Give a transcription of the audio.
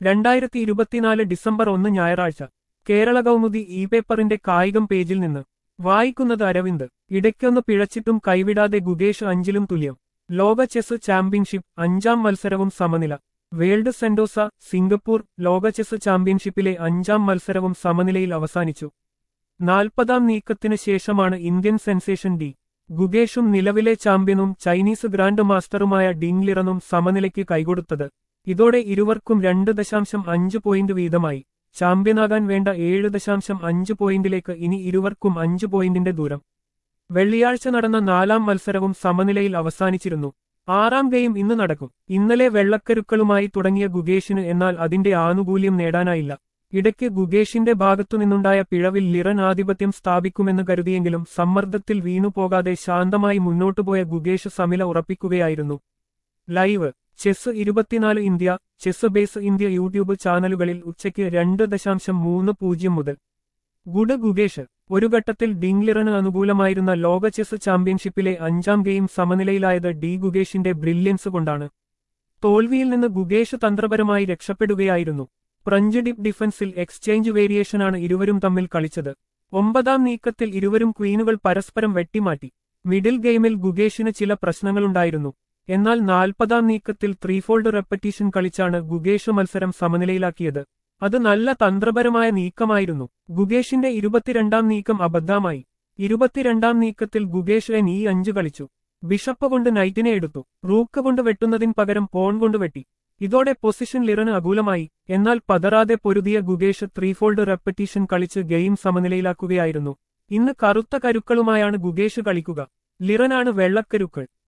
രണ്ടായിരത്തി ഇരുപത്തിനാല് ഡിസംബർ ഒന്ന് ഞായറാഴ്ച കേരള കൗമുദി ഇ പേപ്പറിന്റെ കായികം പേജിൽ നിന്ന് വായിക്കുന്നത് അരവിന്ദ് ഇടയ്ക്കൊന്ന് പിഴച്ചിട്ടും കൈവിടാതെ ഗുകേഷ് അഞ്ചിലും തുല്യം ലോക ചെസ് ചാമ്പ്യൻഷിപ്പ് അഞ്ചാം മത്സരവും സമനില വേൾഡ് സെന്റോസ സിംഗപ്പൂർ ലോക ചെസ് ചാമ്പ്യൻഷിപ്പിലെ അഞ്ചാം മത്സരവും സമനിലയിൽ അവസാനിച്ചു നാൽപ്പതാം നീക്കത്തിന് ശേഷമാണ് ഇന്ത്യൻ സെൻസേഷൻ ഡി ഗുഗേഷും നിലവിലെ ചാമ്പ്യനും ചൈനീസ് ഗ്രാൻഡ് മാസ്റ്ററുമായ ഡിങ്ലിറനും സമനിലയ്ക്ക് കൈകൊടുത്തത് ഇതോടെ ഇരുവർക്കും രണ്ട് ദശാംശം അഞ്ച് പോയിന്റ് വീതമായി ചാമ്പ്യനാകാൻ വേണ്ട ഏഴ് ദശാംശം അഞ്ച് പോയിന്റിലേക്ക് ഇനി ഇരുവർക്കും അഞ്ച് പോയിന്റിന്റെ ദൂരം വെള്ളിയാഴ്ച നടന്ന നാലാം മത്സരവും സമനിലയിൽ അവസാനിച്ചിരുന്നു ആറാം ഗെയിം ഇന്ന് നടക്കും ഇന്നലെ വെള്ളക്കരുക്കളുമായി തുടങ്ങിയ ഗുഗേഷിന് എന്നാൽ അതിന്റെ ആനുകൂല്യം നേടാനായില്ല ഇടയ്ക്ക് ഗുഗേഷിന്റെ ഭാഗത്തുനിന്നുണ്ടായ പിഴവിൽ ലിറൻ ആധിപത്യം സ്ഥാപിക്കുമെന്ന് കരുതിയെങ്കിലും സമ്മർദ്ദത്തിൽ വീണുപോകാതെ ശാന്തമായി മുന്നോട്ടുപോയ ഗുഗേഷ് സമില ഉറപ്പിക്കുകയായിരുന്നു ലൈവ് ചെസ് ഇരുപത്തിനാല് India chess base India YouTube ചാനലുകളിൽ ഉച്ചയ്ക്ക് രണ്ട് ദശാംശം മൂന്ന് പൂജ്യം മുതൽ ഗുഡ് ഗുഗേഷ് ഒരു ഘട്ടത്തിൽ ഡിങ്ലിറന് അനുകൂലമായിരുന്ന ലോക ചെസ് ചാമ്പ്യൻഷിപ്പിലെ അഞ്ചാം ഗെയിം സമനിലയിലായത് ഡി ഗുഗേഷിന്റെ ബ്രില്യൻസ് കൊണ്ടാണ് തോൽവിയിൽ നിന്ന് ഗുഗേഷ് തന്ത്രപരമായി രക്ഷപ്പെടുകയായിരുന്നു ഫ്രഞ്ച് ഡിപ് ഡിഫൻസിൽ എക്സ്ചേഞ്ച് വേരിയേഷനാണ് ഇരുവരും തമ്മിൽ കളിച്ചത് ഒമ്പതാം നീക്കത്തിൽ ഇരുവരും ക്വീനുകൾ പരസ്പരം വെട്ടിമാറ്റി മിഡിൽ ഗെയിമിൽ ഗുഗേഷിന് ചില പ്രശ്നങ്ങളുണ്ടായിരുന്നു എന്നാൽ നാൽപ്പതാം നീക്കത്തിൽ ത്രീഫോൾഡ് റെപ്പറ്റീഷൻ കളിച്ചാണ് ഗുഗേഷ് മത്സരം സമനിലയിലാക്കിയത് അത് നല്ല തന്ത്രപരമായ നീക്കമായിരുന്നു ഗുഗേഷിന്റെ ഇരുപത്തിരണ്ടാം നീക്കം അബദ്ധമായി ഇരുപത്തിരണ്ടാം നീക്കത്തിൽ ഗുഗേഷ് എൻ ഈ അഞ്ച് കളിച്ചു ബിഷപ്പ് കൊണ്ട് നൈറ്റിനെ എടുത്തു റൂക്ക് കൊണ്ട് വെട്ടുന്നതിന് പകരം പോൺ കൊണ്ട് വെട്ടി ഇതോടെ പൊസിഷൻ ലിറന് അകൂലമായി എന്നാൽ പതറാതെ പൊരുതിയ ഗുഗേഷ് ത്രീഫോൾഡ് റെപ്പറ്റീഷൻ കളിച്ച് ഗെയിം സമനിലയിലാക്കുകയായിരുന്നു ഇന്ന് കറുത്ത കരുക്കളുമായാണ് ഗുഗേഷ് കളിക്കുക ലിറനാണ് വെള്ളക്കരുക്കൾ